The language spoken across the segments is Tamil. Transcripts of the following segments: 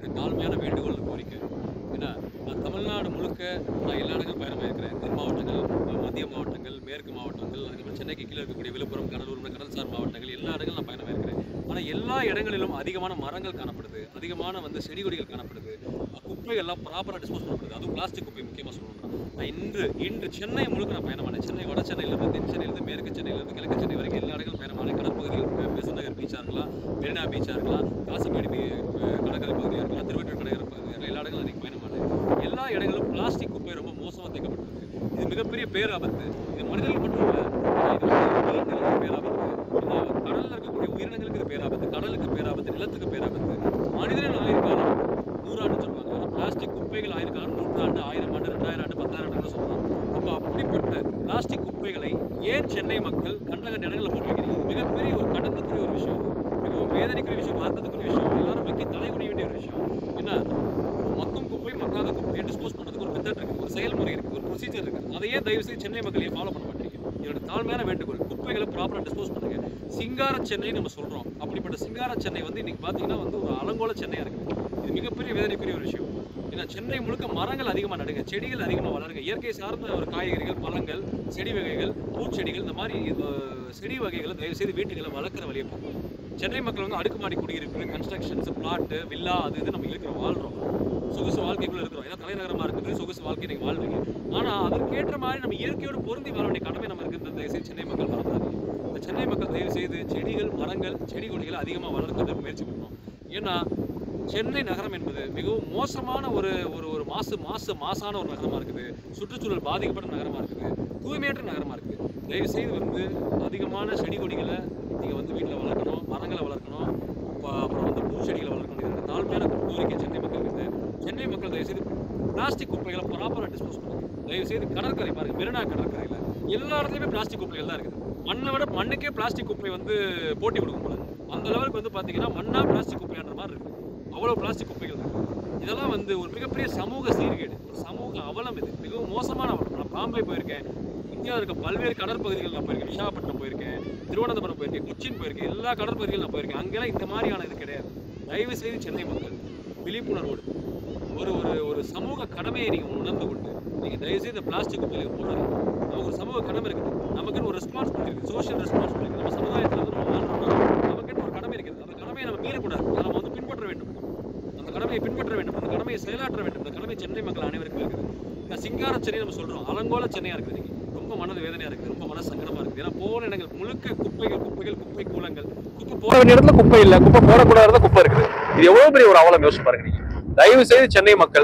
என்னுடைய தாழ்மையான வேண்டுகோள் கோரிக்கை ஏன்னா நான் தமிழ்நாடு முழுக்க நான் எல்லா இடங்களும் பயணமாக இருக்கிறேன் தென் மாவட்டங்கள் மத்திய மாவட்டங்கள் மேற்கு மாவட்டங்கள் அதுக்கப்புறம் சென்னைக்கு கீழே இருக்கக்கூடிய விழுப்புரம் கடலூர் கடல்சார் மாவட்டங்கள் எல்லா இடங்களும் நான் பயணமாக இருக்கிறேன் ஆனால் எல்லா இடங்களிலும் அதிகமான மரங்கள் காணப்படுது அதிகமான வந்து செடி கொடிகள் காணப்படுது குப்பைகள்லாம் ப்ராப்பராக டிஸ்போஸ் பண்ணப்படுது அதுவும் பிளாஸ்டிக் குப்பை முக்கியமாக சொல்லணும்னா நான் இன்று இன்று சென்னை முழுக்க நான் பயணமானேன் சென்னை வட சென்னையிலேருந்து தென் சென்னையிலேருந்து மேற்கு சென்னையிலேருந்து கிழக்கு சென்னை வரைக்கும் எல்லா இடங்களும் பயணமானேன் கடற்பகுதிகள் பெசன் நகர் பீச்சாக இருக்கலாம் மெரினா பீச்சாக இருக்கலாம் காசிமேடு பீ கடற்கரை பகுதியாக இருக்கலாம் திருவள்ளூர் கடற்கரை பகுதியாக இருக்கலாம் எல்லா இடங்களும் அன்றைக்கி பயணமானேன் எல்லா இடங்களும் பிளாஸ்டிக் குப்பை ரொம்ப மோசமாக தேக்கப்பட்டிருக்கு இது மிகப்பெரிய பேராபத்து இது மனிதர்கள் மட்டும் இல்லை இது வந்து விலங்குகளுக்கு பேராபத்து இது கடலில் இருக்கக்கூடிய உயிரினங்களுக்கு இது பேராபத்து கடலுக்கு பேராபத்து நிலத்துக்கு பேராபத்து மனிதர்கள் ஆயிருக்காலம் நூறாண்டு சொல்லுவாங்க ஆனால் பிளாஸ்டிக் குப்பைகள் ஆயிருக்காலம் நூற்றாண்டு ஆயிரம் ஆண்டு ரெண்டாயிரம் ஆண்டு பத்தாயிரம் ஆண்டு சொல்லுவாங்க அப்போ அப்படிப்பட்ட பிளாஸ்டிக் குப்பைகளை ஏன் சென்னை மக்கள் கண்ட கண்ட இடங்களில் போட்டு வைக்கிறீங்க இது மிகப்பெரிய ஒரு கடந்தக்கூடிய ஒரு விஷயம் மிகவும் வேதனைக்குரிய விஷயம் வருத்தத்துக்குரிய விஷயம் எல்லாரும் மக்கி தலைகுனிய வேண்டிய ஒரு விஷயம் என்ன மக்கும் குப்பை மக்காத குப்பையை டிஸ்போஸ் பண்ணுறதுக்கு ஒரு மெத்தட் இருக்குது ஒரு செயல்முறை இருக்குது ஒரு ப்ரொசீஜர் இருக்குது அதையே தயவு செய்து சென்னை மக்கள் ஏன் ஃபாலோ பண்ண மாட்டேங்க என்னோட தாழ்மையான வேண்டுகோள் குப்பைகளை ப்ராப்பராக டிஸ்போஸ் பண்ணுங்க சிங்கார சென்னை நம்ம சொல்கிறோம் அப்படிப்பட்ட சிங்கார சென்னை வந்து இன்னைக்கு பார்த்தீங்கன்னா வந்து ஒரு அலங்கோல சென்னையாக இருக்குது இது மிகப்பெரிய வேதனைக்குரிய ஒரு விஷயம் ஏன்னா சென்னை முழுக்க மரங்கள் அதிகமாக நடுங்க செடிகள் அதிகமாக வளருங்க இயற்கை சார்ந்த ஒரு காய்கறிகள் பழங்கள் செடி வகைகள் பூச்செடிகள் இந்த மாதிரி அஹ், செடி வகைகளை தயவு செய்து வீட்டுகளை வளர்க்குற வழியை பார்க்கணும் சென்னை மக்கள் வந்து அடுக்குமாடி குடியிருப்பு கன்ஸ்ட்ரக்ஷன்ஸ் பிளாட்டு வில்லா அது இது நம்ம இருக்கிறோம் வாழ்றோம் சொகுசு வாழ்க்கைக்குள்ள இருக்கிறோம் ஏன்னா தலைநகரமாக இருக்குது சொகுசு வாழ்க்கை நீங்கள் வாழ்றீங்க ஆனால் அதற்கேற்ற மாதிரி நம்ம இயற்கையோடு பொருந்தி வாழ வேண்டிய கடமை நம்ம இருக்குது தயவு செய்து சென்னை மக்கள் மறந்துடாதீங்க இந்த சென்னை மக்கள் தயவு செய்து செடிகள் மரங்கள் செடி கொடிகளை அதிகமாக வளர்க்கிறதுக்கு முயற்சி பண்ணணும் ஏன்னா சென்னை நகரம் என்பது மிகவும் மோசமான ஒரு ஒரு ஒரு மாசு மாசு மாசான ஒரு நகரமாக இருக்குது சுற்றுச்சூழல் பாதிக்கப்பட்ட நகரமாக இருக்குது தூய்மையற்ற நகரமாக இருக்குது தயவு செய்து வந்து அதிகமான செடி கொடிகளை நீங்கள் வந்து வீட்டில் வளர்க்கணும் மரங்களை வளர்க்கணும் அப்ப- அப்புறம் வந்து பூச்செடிகளை வளர்க்கணும் இது தாழ்மையான கோரிக்கை சென்னை மக்களுக்கு சென்னை மக்கள் தயவு செய்து பிளாஸ்டிக் குப்பைகளை ப்ராப்பராக டிஸ்போஸ் பண்ணுங்க தயவு செய்து கடற்கரை பாருங்க மெரினா கடற்கரையில் எல்லா இடத்துலையுமே பிளாஸ்டிக் குப்பைகள் தான் இருக்குது மண்ணை விட மண்ணுக்கே பிளாஸ்டிக் குப்பை வந்து போட்டி கொடுக்கும் போல அந்த லெவலுக்கு வந்து பார்த்தீங்கன்னா மண்ணா பிளாஸ்டிக் குப்பைன்ற மாதிரி இருக்குது அவ்வளோ பிளாஸ்டிக் குப்பைகள் இருக்கு இதெல்லாம் வந்து ஒரு மிகப்பெரிய சமூக சீர்கேடு ஒரு சமூக அவலம் இது மிகவும் மோசமான அவலம் நான் பாம்பே போயிருக்கேன் இந்தியாவில் இருக்க பல்வேறு கடற்பகுதிகள் நான் போயிருக்கேன் விசாகப்பட்டினம் போயிருக்கேன் திருவனந்தபுரம் போயிருக்கேன் கொச்சின் போயிருக்கேன் எல்லா கடற்பகுதிகளும் நான் போயிருக்கேன் அங்கெல்லாம் இந்த மாதிரியான இது கிடையாது தயவு செய்து சென்னை மக்கள் விழிப்புணர்வோடு ஒரு ஒரு ஒரு சமூக கடமையை நீங்கள் உணர்ந்து கொண்டு நீங்கள் தயவு செய்து இந்த பிளாஸ்டிக் குப்பைகளை போடாதீங்க நமக்கு ஒரு சமூக கடமை இருக்குது நமக்குன்னு ஒரு ரெஸ்பான்சிபிலிட்டி இருக்குது சோஷியல் ரெஸ்பான்சிபிலிட்டி நம்ம சமுதாயத்தில் வந்து நம்ம வாழ்றோம்னா நமக்குன்னு ஒரு கடமை இருக்குது அந்த கடமையை நம்ம மீறக்கூடாது அதை நம்ம வந்து பின்பற்ற வேண்டும் அந்த கடமையை பின்பற்ற வேண்டும் அந்த கடமையை செயலாற்ற வேண்டும் அந்த கடமை சென்னை மக்கள் அனைவருக்கும் இருக்குது இந்த சிங்கார சென்னை நம்ம சொல்கிறோம் அலங்கோல சென்னையாக இருக்குது இன்னைக்கு ரொம்ப மனது வேதனையாக இருக்குது ரொம்ப மன சங்கடமாக இருக்குது ஏன்னா போன இடங்கள் முழுக்க குப்பைகள் குப்பைகள் குப்பை கூலங்கள் குப்பை போட வேண்டிய இடத்துல குப்பை இல்லை குப்பை போடக்கூடாத இடத்துல குப்பை இருக்குது இது எவ்வளோ பெரிய ஒரு அவலம் யோசிச்சு பாருங்க நீங்க தயவு செய்து சென்னை மக்கள்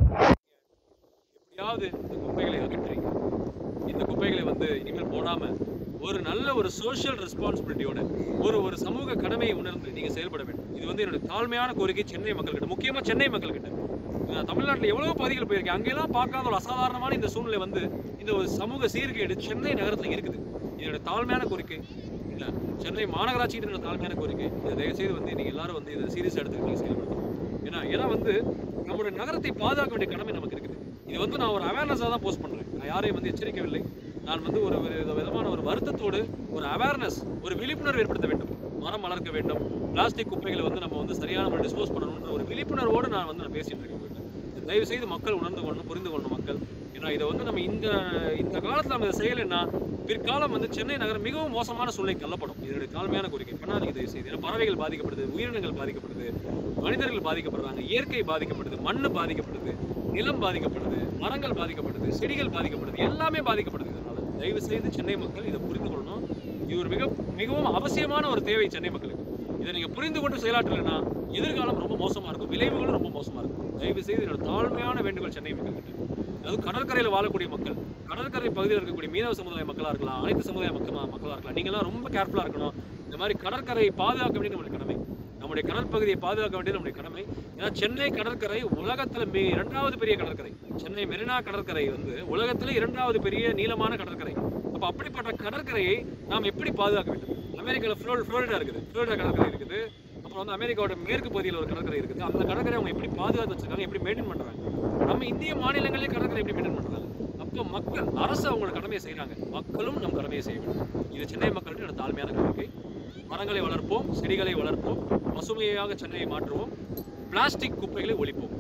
எப்படியாவது இந்த குப்பைகளை அகற்றுறீங்க இந்த குப்பைகளை வந்து இனிமேல் போடாம ஒரு நல்ல ஒரு சோஷியல் ரெஸ்பான்சிபிலிட்டியோட ஒரு ஒரு சமூக கடமையை உணர்ந்து நீங்க செயல்பட வேண்டும் இது வந்து என்னோட தாழ்மையான கோரிக்கை சென்னை மக்கள்கிட்ட முக்கியமா சென்னை மக்கள்கிட்ட நான் தமிழ்நாட்டில் எவ்வளவு பகுதிகள் போயிருக்கேன் அங்கெல்லாம் பார்க்காத ஒரு அசாதாரணமான இந்த சூழ்நிலை வந்து இந்த ஒரு சமூக சீர்கேடு சென்னை நகரத்தில் இருக்குது இதோட தாழ்மையான கோரிக்கை இல்லை சென்னை மாநகராட்சிகிட்ட என்னோட தாழ்மையான கோரிக்கை இதை தயவுசெய்து வந்து நீங்கள் எல்லாரும் வந்து இதை சீரியஸ் எடுத்து நீங்கள் செயல்படுத்தணும் ஏன்னா ஏன்னா வந்து நம்மளுடைய நகரத்தை பாதுகாக்க வேண்டிய கடமை நமக்கு இருக்குது இது வந்து நான் ஒரு அவேர்னஸாக தான் போஸ்ட் பண்ணுறேன் நான் யாரையும் வந்து எச்சரிக்கவில்லை நான் வந்து ஒரு ஒரு விதமான ஒரு வருத்தத்தோடு ஒரு அவேர்னஸ் ஒரு விழிப்புணர்வு ஏற்படுத்த வேண்டும் மரம் வளர்க்க வேண்டும் பிளாஸ்டிக் குப்பைகளை வந்து நம்ம வந்து சரியான முறையில் டிஸ்போஸ் பண்ணணுன்ற ஒரு விழிப்புணர்வோடு நான் வந்து நான் பேசிட்டு இருக்கேன் உங்ககிட்ட. தயவு செய்து மக்கள் உணர்ந்து கொள்ளணும் புரிந்து கொள்ளணும் மக்கள் ஏன்னா இதை வந்து நம்ம இந்த இந்த காலத்தில் நம்ம இதை செய்யலைன்னா பிற்காலம் வந்து சென்னை நகரம் மிகவும் மோசமான சூழ்நிலை தள்ளப்படும் இதனுடைய தாழ்மையான கோரிக்கை பண்ணாதீங்க தயவு செய்து ஏன்னா பறவைகள் பாதிக்கப்படுது உயிரினங்கள் பாதிக்கப்படுது மனிதர்கள் பாதிக்கப்படுறாங்க இயற்கை பாதிக்கப்படுது மண்ணு பாதிக்கப்படுது நிலம் பாதிக்கப்படுது மரங்கள் பாதிக்கப்படுது செடிகள் பாதிக்கப்படுது எல்லாமே பாதிக்கப்படுது இதனால தயவு செய்து சென்னை மக்கள் இதை புரிந்து கொள்ளணும் இது ஒரு மிக மிகவும் அவசியமான ஒரு தேவை சென்னை மக்களுக்கு இதை நீங்க புரிந்து கொண்டு செயலாற்றலைன்னா எதிர்காலம் ரொம்ப மோசமா இருக்கும் விளைவுகளும் ரொம்ப மோசமா இருக்கும் தயவு செய்து என்னோட தாழ்மையான வேண்டுகோள் சென்னை மக்கள்கிட்ட அதாவது கடற்கரையில் வாழக்கூடிய மக்கள் கடற்கரை பகுதியில் இருக்கக்கூடிய மீனவ சமுதாய மக்களாக இருக்கலாம் அனைத்து சமுதாய மக்கள் மக்களாக இருக்கலாம் நீங்களாம் ரொம்ப கேர்ஃபுல்லாக இருக்கணும் இந்த மாதிரி கடற்கரையை பாதுகாக்க வேண்டியது நம்மளுடைய கடமை நம்முடைய கடல் பகுதியை பாதுகாக்க வேண்டியது நம்முடைய கடமை ஏன்னா சென்னை கடற்கரை உலகத்தில் மிக இரண்டாவது பெரிய கடற்கரை சென்னை மெரினா கடற்கரை வந்து உலகத்தில் இரண்டாவது பெரிய நீளமான கடற்கரை அப்போ அப்படிப்பட்ட கடற்கரையை நாம் எப்படி பாதுகாக்க வேண்டும் அமெரிக்காவில் ஃப்ளோர் ஃப்ளோரிடா இருக்குது ஃப்ளோரிடா கடற்கரை இருக்குது அப்புறம் வந்து அமெரிக்காவோட மேற்கு பகுதியில் ஒரு கடற்கரை இருக்குது அந்த கடற்கரை அவங்க எப்படி பாதுகாத்து வச்சிருக்காங்க எப்படி மெயின்டைன் பண்ணுறாங்க நம்ம இந்திய மாநிலங்களே கடற்கரை எப்படி மெயின்டைன் பண்ணுறாங்க அப்போ மக்கள் அரசு அவங்களோட கடமையை செய்கிறாங்க மக்களும் நம் கடமையை செய்ய வேண்டும் இது சென்னை மக்கள்கிட்ட என்னோட தாழ்மையான கோரிக்கை மரங்களை வளர்ப்போம் செடிகளை வளர்ப்போம் பசுமையாக சென்னையை மாற்றுவோம் பிளாஸ்டிக் குப்பைகளை ஒழிப்போம்